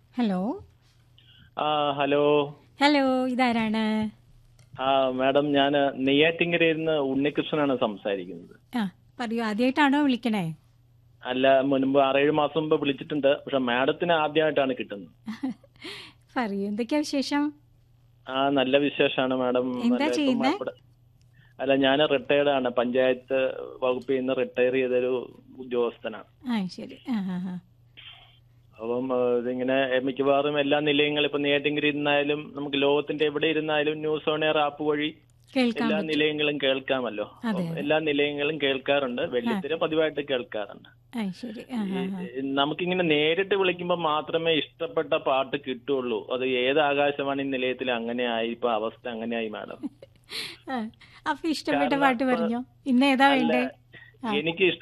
Hello ആ hello hello ഇതാരാണ് ആ മാഡം ഞാൻ നെയ്യാറ്റിങ്കരയിൽ നിന്ന് ഉണ്ണികൃഷ്ണനാണ് സംസാരിക്കുന്നത് ആ പറയൂ ആദ്യമായിട്ടാണോ വിളിക്കണേ അല്ല മുൻപ് ആറേഴ് മാസം മുമ്പ് വിളിച്ചിട്ടുണ്ട് പക്ഷെ മാഡത്തിന് ആദ്യമായിട്ടാണ് കിട്ടുന്നത് പറയൂ എന്തൊക്കെയാ വിശേഷം ആ നല്ല വിശേഷമാണ് മാഡം എന്താ നല്ല ഇപ്പം ചെയ്യുന്നെ? ഇവിടെ- അല്ല ഞാൻ റിട്ടയർഡ് ആണ് പഞ്ചായത്ത് വകുപ്പിൽ നിന്ന് റിട്ടയർ ചെയ്തൊരു ഉദ്യോഗസ്ഥനാണ് ആ ശരി ആ ആ ആ അപ്പം ആ, ഇതിങ്ങനെ മിക്കവാറും എല്ലാ നിലയങ്ങളും ഇപ്പൊ നെയ്യാറ്റിങ്കര ഇരുന്നാലും നമുക്ക് ലോകത്തിന്റെ എവിടെ ഇരുന്നാലും ന്യൂസ് ഓൺ എയർ ആപ്പ് വഴി കേൾക്കാൻ എല്ലാ പറ്റും നിലയങ്ങളും കേൾക്കാമല്ലോ അതെ, അപ്പം എല്ലാ നിലയങ്ങളും കേൾക്കാറുണ്ട് വെള്ളിത്തിര പതിവായിട്ട് കേൾക്കാറുണ്ട് ആ ശരി ആ ആ ആ. ഈ നമുക്കിങ്ങനെ നേരിട്ട് വിളിക്കുമ്പോൾ മാത്രമേ ഇഷ്ടപ്പെട്ട പാട്ട് കിട്ടുള്ളൂ അത് ഏത് ആകാശവാണി നിലയത്തിൽ അങ്ങനെയായി ഇപ്പൊ അവസ്ഥ അങ്ങനെയായി മാഡം ആ, അപ്പൊ ഇഷ്ടപ്പെട്ട കാരണം പാട്ട് ഇപ്പൊ- പറഞ്ഞോ ഇന്ന് ഏതാ അല്ല, വേണ്ടേ ആ. എനിക്ക്